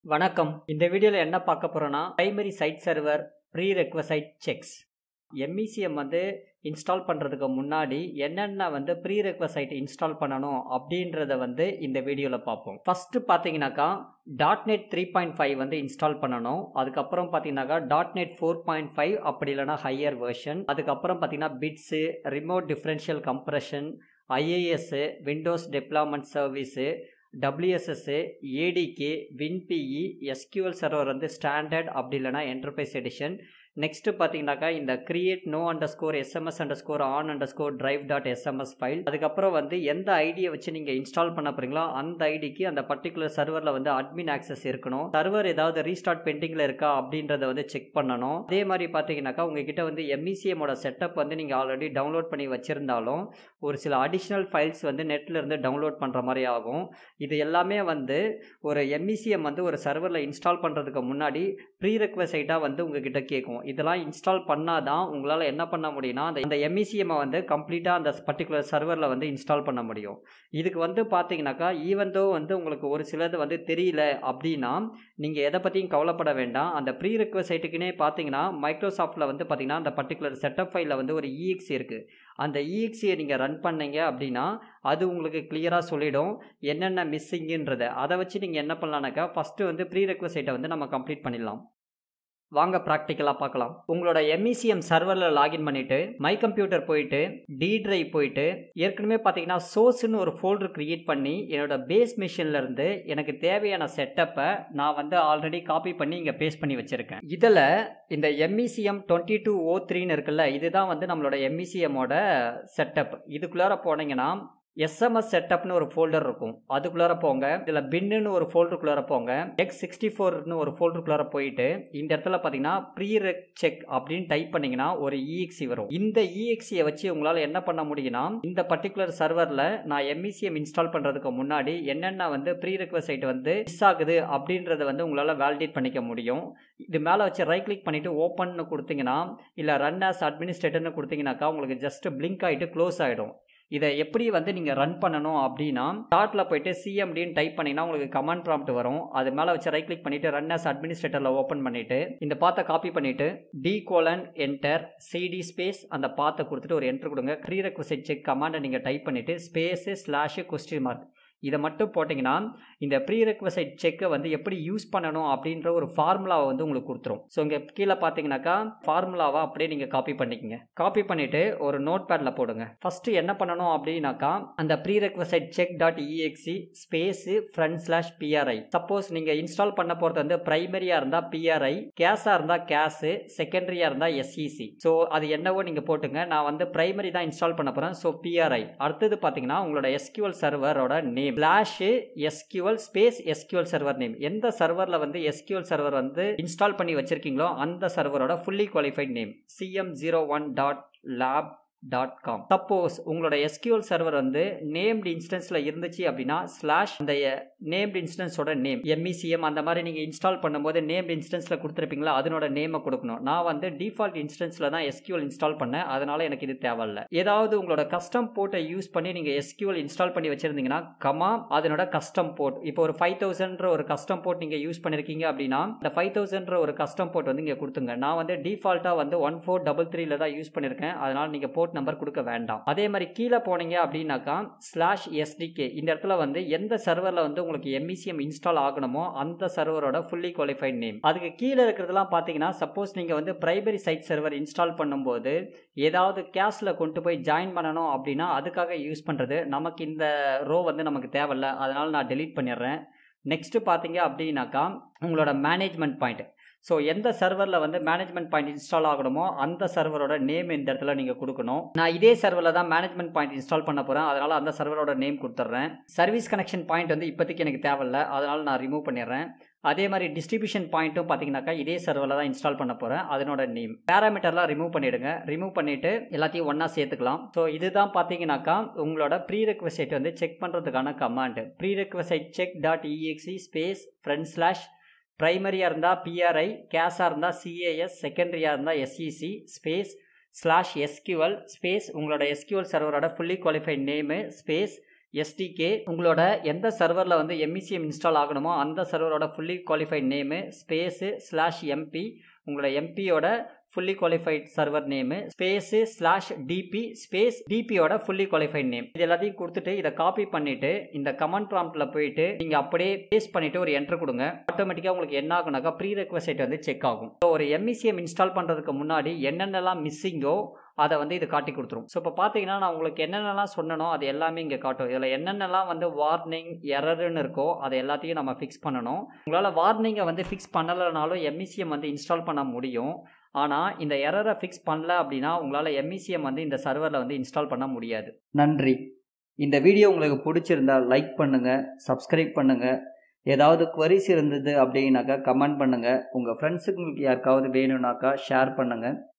வணக்கம் இந்த வீடியோவில் என்ன பார்க்க போகிறோன்னா primary site server prerequisite checks MECM வந்து இன்ஸ்டால் பண்ணுறதுக்கு முன்னாடி என்னென்ன வந்து ப்ரீ ரெக்வசைட் இன்ஸ்டால் பண்ணணும் அப்படின்றத வந்து இந்த வீடியோவில் பார்ப்போம் ஃபஸ்ட்டு பார்த்தீங்கன்னாக்கா dot net three point five வந்து இன்ஸ்டால் பண்ணணும் அதுக்கப்புறம் பார்த்தீங்கன்னாக்கா dot net four point five அப்படி இல்லைனா ஹையர் வெர்ஷன் அதுக்கப்புறம் பார்த்தீங்கன்னா BITS remote differential compression IIS Windows deployment service WSUS ADK WinPE SQL server வந்து ஸ்டாண்டர்ட் அப்படி இல்லைனா என்டர்பிரைஸ் எடிஷன் நெக்ஸ்ட்டு பார்த்தீங்கன்னாக்கா இந்த create no underscore SMS underscore on underscore drive dot SMS file அதுக்கப்புறம் வந்து எந்த ஐடியை வச்சு நீங்கள் இன்ஸ்டால் பண்ண போகிறீங்களோ அந்த ஐடிக்கு அந்த பர்டிகுலர் சர்வரில் வந்து அட்மின் ஆக்சஸ் இருக்கணும் சர்வர் ஏதாவது ரீஸ்டார்ட் பெண்டிங்கில் இருக்கா அப்படின்றத வந்து செக் பண்ணணும் அதே மாதிரி பார்த்தீங்கன்னாக்கா உங்ககிட்ட வந்து எம்இசிஎமோட செட்டப் வந்து நீங்கள் ஆல்ரெடி டவுன்லோட் பண்ணி வச்சுருந்தாலும் ஒரு சில அடிஷ்னல் ஃபைல்ஸ் வந்து நெட்டில் இருந்து டவுன்லோட் பண்ணுற மாதிரி ஆகும் இது எல்லாமே வந்து ஒரு எம்இசிஎம் வந்து ஒரு சர்வரில் இன்ஸ்டால் பண்ணுறதுக்கு முன்னாடி ப்ரீ ரெக்வசைட்டாக வந்து உங்ககிட்ட கேட்கும் இதெல்லாம் இன்ஸ்டால் பண்ணால் தான் உங்களால் என்ன பண்ண முடியும்னா அந்த இந்த எம்இசிஎம்மை வந்து கம்ப்ளீட்டாக அந்த பர்டிகுலர் சர்வரில் வந்து இன்ஸ்டால் பண்ண முடியும் இதுக்கு வந்து பார்த்தீங்கன்னாக்கா ஈவன் தோ வந்து உங்களுக்கு ஒரு சிலது வந்து தெரியல அப்படின்னா நீங்கள் எதை பற்றியும் கவலைப்பட வேண்டாம் அந்த ப்ரீ ரெக்வசைட்டுக்குனே பார்த்தீங்கன்னா மைக்ரோசாஃப்ட்டில் வந்து பார்த்தீங்கன்னா அந்த பர்டிகுலர் செட்டப் ஃபைலில் வந்து ஒரு இஎக்ஸி இருக்குது அந்த இஎக்ஸியை நீங்கள் ரன் பண்ணீங்க அப்படின்னா அது உங்களுக்கு கிளியராக சொல்லிடும் என்னென்ன மிஸ்ஸிங்குன்றதை அதை வச்சு நீங்கள் என்ன பண்ணலான்னாக்கா ஃபஸ்ட்டு வந்து ப்ரீ ரெக்வசைட்டை வந்து நம்ம கம்ப்ளீட் பண்ணிடலாம் வாங்க ப்ராக்டிக்கலாக பார்க்கலாம் உங்களோட எம்இசிஎம் சர்வரில் லாகின் பண்ணிவிட்டு மை கம்ப்யூட்டர் போயிட்டு டி ட்ரைவ் போயிட்டு ஏற்கனவே பார்த்தீங்கன்னா சோர்ஸ்னு ஒரு ஃபோல்டர் க்ரியேட் பண்ணி என்னோட பேஸ் மிஷின்லேருந்து எனக்கு தேவையான செட்டப்பை நான் வந்து ஆல்ரெடி காப்பி பண்ணி இங்கே பேஸ்ட் பண்ணி வச்சுருக்கேன் இதில் இந்த எம்இசிஎம் டுவெண்ட்டி டூ ஓ த்ரீன்னு இருக்குல்ல இதுதான் வந்து நம்மளோட எம்இசிஎம்மோட செட்டப் இதுக்குள்ளார போனீங்கன்னா எஸ்எம்எஸ் செட்டப்னு ஒரு ஃபோல்டர் இருக்கும் அதுக்குள்ளார போங்க இதில் பின்னுன்னு ஒரு ஃபோல்டருக்குள்ளார போங்க எக்ஸ் சிக்ஸ்டி ஃபோர்னு ஒரு ஃபோல்டருக்குள்ளார போயிட்டு இந்த இடத்துல பார்த்தீங்கன்னா ப்ரீ ரெக் செக் அப்படின்னு டைப் பண்ணீங்கன்னா ஒரு இஎக்ஸி வரும் இந்த இஎக்ஸியை வச்சு உங்களால் என்ன பண்ண முடியும்னா இந்த பர்டிகுலர் சர்வரில் நான் எம்இசிஎம் இன்ஸ்டால் பண்ணுறதுக்கு முன்னாடி என்னென்ன வந்து ப்ரீ ரெக்வசைட் வந்து மிஸ் ஆகுது அப்படின்றத வந்து உங்களால் வேலிடேட் பண்ணிக்க முடியும் இது மேலே வச்சு ரைட் கிளிக் பண்ணிவிட்டு ஓப்பன்னு கொடுத்தீங்கன்னா இல்லை ரன் ஆஸ் அட்மினிஸ்ட்ரேட்டர்னு கொடுத்தீங்கன்னாக்கா உங்களுக்கு ஜஸ்ட் பிளிங்க் ஆகிட்டு க்ளோஸ் ஆகிடும் இதை எப்படி வந்து நீங்கள் ரன் பண்ணணும் அப்படின்னா ஸ்டார்ட்டில் போயிட்டு சிஎம்டின்னு டைப் பண்ணிங்கன்னா உங்களுக்கு கமாண்ட் ப்ராம்ப்ட் வரும் அது மேலே வச்சு ரைட் கிளிக் பண்ணிவிட்டு ரன் அஸ் அட்மினிஸ்ட்ரேட்டரில் ஓப்பன் பண்ணிவிட்டு இந்த பாத்தை காப்பி பண்ணிவிட்டு D colon enter CD space அந்த பாத்தை கொடுத்துட்டு ஒரு என்ட்ரு கொடுங்க ப்ரீ ரெக்வசைட் செக் கமாண்டை நீங்கள் டைப் பண்ணிவிட்டு ஸ்பேஸு ஸ்லாஷு கொஸ்டின் மார்க் இதை மட்டும் போட்டிங்கன்னா இந்த ப்ரீ ரெக்வசைட் செக்கை வந்து எப்படி யூஸ் பண்ணணும் அப்படின்ற ஒரு ஃபார்முலாவை வந்து உங்களுக்கு கொடுத்துரும் ஸோ இங்கே கீழே பார்த்தீங்கன்னாக்கா ஃபார்முலாவை அப்படியே நீங்கள் காப்பி பண்ணிக்கங்க காப்பி பண்ணிவிட்டு ஒரு நோட் பேடில் போடுங்க ஃபஸ்ட்டு என்ன பண்ணணும் அப்படின்னாக்கா அந்த prerequisite check dot EXE space front slash PRI suppose நீங்கள் இன்ஸ்டால் பண்ண போகிறது வந்து ப்ரைமரியாக இருந்தால் பிஆர்ஐ கேஸாக இருந்தால் கேஸு செகண்டரியாக இருந்தால் எஸ்இசி ஸோ அது என்னவோ நீங்கள் போட்டுங்க நான் வந்து ப்ரைமரி தான் இன்ஸ்டால் பண்ண போகிறேன் ஸோ பிஆர்ஐ அடுத்தது பார்த்தீங்கன்னா உங்களோட எஸ்கியூஎல் சர்வரோட name slash SQL space SQL server name எந்த சர்வரில் வந்து எஸ்கியூஎல் சர்வர் வந்து இன்ஸ்டால் பண்ணி வச்சிருக்கீங்களோ அந்த சர்வரோட fully qualified name CM zero one dot lab dot com suppose உங்களோட எஸ்கியூஎல் சர்வர் வந்து நேம்டு இன்ஸ்டன்ஸில் இருந்துச்சு அப்படின்னா ஸ்லாஷ் அந்த நேம்டு இன்ஸ்டன்ஸோட நேம் எம்இசிஎம் அந்த மாதிரி நீங்கள் இன்ஸ்டால் பண்ணும்போது நேம்டு இன்ஸ்டன்ஸில் கொடுத்துருப்பீங்களா அதனோட நேமை கொடுக்கணும் நான் வந்து டிஃபால்ட் இன்ஸ்டன்ஸில் தான் எஸ்கியூஎல் இன்ஸ்டால் பண்ணேன் அதனால எனக்கு இது தேவையில்ல ஏதாவது உங்களோட கஸ்டம் போர்ட்டை யூஸ் பண்ணி நீங்கள் எஸ்கியூஎல் இன்ஸ்டால் பண்ணி வச்சிருந்தீங்கன்னா கமா அதனோட கஸ்டம் போர்ட் இப்போ ஒரு ஃபைவ் தௌசண்ட்ற ஒரு கஸ்டம் போர்ட் நீங்கள் யூஸ் பண்ணிருக்கீங்க அப்படின்னா இந்த ஃபைவ் தௌசண்ட்ற ஒரு கஸ்டம் போர்ட் வந்து இங்கே கொடுத்துங்க நான் வந்து டிஃபால்ட்டாக வந்து ஒன் ஃபோர் டபுள் த்ரீல தான் யூஸ் பண்ணியிருக்கேன் அதனால நீங்கள் போர்ட் நம்பர் கொடுக்க வேண்டாம் அதே மாதிரி கீழே போனீங்க அப்படின்னாக்கா ஸ்லாஷ் எஸ்டிகே இந்த இடத்துல வந்து எந்த சர்வரில் வந்து உங்களுக்கு எம்இசிஎம் இன்ஸ்டால் ஆகணுமோ அந்த சர்வரோட ஃபுல்லி குவாலிஃபைட் நேம் அதுக்கு கீழே இருக்கிறதெல்லாம் பார்த்தீங்கன்னா சப்போஸ் நீங்கள் வந்து பிரைமரி சைட் சர்வர் இன்ஸ்டால் பண்ணும்போது ஏதாவது கேஷில் கொண்டு போய் ஜாயின் பண்ணணும் அப்படின்னா அதுக்காக யூஸ் பண்ணுறது நமக்கு இந்த ரோ வந்து நமக்கு தேவையில்ல அதனால் நான் டெலீட் பண்ணிடுறேன் நெக்ஸ்ட்டு பார்த்தீங்க அப்படின்னாக்கா உங்களோட மேனேஜ்மெண்ட் பாயிண்ட் ஸோ எந்த சர்வரில் வந்து மேனேஜ்மெண்ட் பாயிண்ட் இன்ஸ்டால் ஆகணுமோ அந்த சர்வரோட நேம் இந்த இடத்துல நீங்கள் கொடுக்கணும் நான் இதே சர்வரில் தான் மேனேஜ்மெண்ட் பாயிண்ட் இன்ஸ்டால் பண்ண போகிறேன் அதனால் அந்த சர்வரோட நேம் கொடுத்துட்றேன் சர்வீஸ் கனெக்ஷன் பாயிண்ட் வந்து இப்போதைக்கு எனக்கு தேவையில்ல அதனால் நான் ரிமூவ் பண்ணிடுறேன் அதே மாதிரி டிஸ்ட்ரிபியூஷன் பாயிண்ட்டும் பார்த்தீங்கன்னாக்கா இதே சர்வரில் தான் இன்ஸ்டால் பண்ண போகிறேன் அதனோட நேம் பேராமீட்டர்லாம் ரிமூவ் பண்ணிவிடுங்க ரிமூவ் பண்ணிவிட்டு எல்லாத்தையும் ஒன்றா சேர்த்துக்கலாம் ஸோ இதுதான் பார்த்தீங்கன்னாக்கா உங்களோட ப்ரீ ரெக்வசைட் வந்து செக் பண்ணுறதுக்கான command prerequisite check dot EXE space front slash ப்ரைமரியாக இருந்தால் பிஆர்ஐ கேஸாக இருந்தால் சிஏஎஸ் செகண்டரியாக இருந்தால் SEC space slash SQL space உங்களோட எஸ்கியூஎல் சர்வரோட fully qualified name space SDK உங்களோட எந்த சர்வரில் வந்து எம்இசிஎம் இன்ஸ்டால் ஆகணுமோ அந்த சர்வரோட fully qualified name space slash MP உங்களோட எம்பியோட fully qualified server name space slash DP space டிபியோட ஃபுல்லி குவாலிஃபைட் நேம் இது எல்லாத்தையும் கொடுத்துட்டு இதை காப்பி பண்ணிட்டு இந்த கமெண்ட் ப்ராம்ப்டில் போயிட்டு நீங்கள் அப்படியே பேஸ்ட் பண்ணிட்டு ஒரு என்ட்ரு கொடுங்க ஆட்டோமேட்டிக்காக உங்களுக்கு என்ன ஆகுனாக்கா ப்ரீ ரெக்வசைட் வந்து செக் ஆகும் ஸோ ஒரு எம்இசிஎம் இன்ஸ்டால் பண்ணுறதுக்கு முன்னாடி என்னென்னலாம் மிஸ்ஸிங்கோ அதை வந்து இது காட்டி கொடுத்துரும் ஸோ இப்போ பார்த்தீங்கன்னா நான் உங்களுக்கு என்னென்னலாம் சொன்னனோ அது எல்லாமே இங்கே காட்டும் இதில் என்னென்னலாம் வந்து வார்னிங் எரருன்னு இருக்கோ அதை எல்லாத்தையும் நம்ம ஃபிக்ஸ் பண்ணணும் உங்களால் வார்னிங்கை வந்து ஃபிக்ஸ் பண்ணலைனாலும் எம்இசிஎம் வந்து இன்ஸ்டால் பண்ண முடியும் ஆனால் இந்த எரரை ஃபிக்ஸ் பண்ணல அப்படின்னா உங்களால் எம்இசிஎம் வந்து இந்த சர்வரில் வந்து இன்ஸ்டால் பண்ண முடியாது நன்றி இந்த வீடியோ உங்களுக்கு பிடிச்சிருந்தா லைக் பண்ணுங்கள் சப்ஸ்கிரைப் பண்ணுங்கள் ஏதாவது queries இருந்தது அப்படின்னாக்கா கமெண்ட் பண்ணுங்கள் உங்கள் ஃப்ரெண்ட்ஸுங்களுக்கு யாருக்காவது வேணும்னாக்கா ஷேர் பண்ணுங்கள்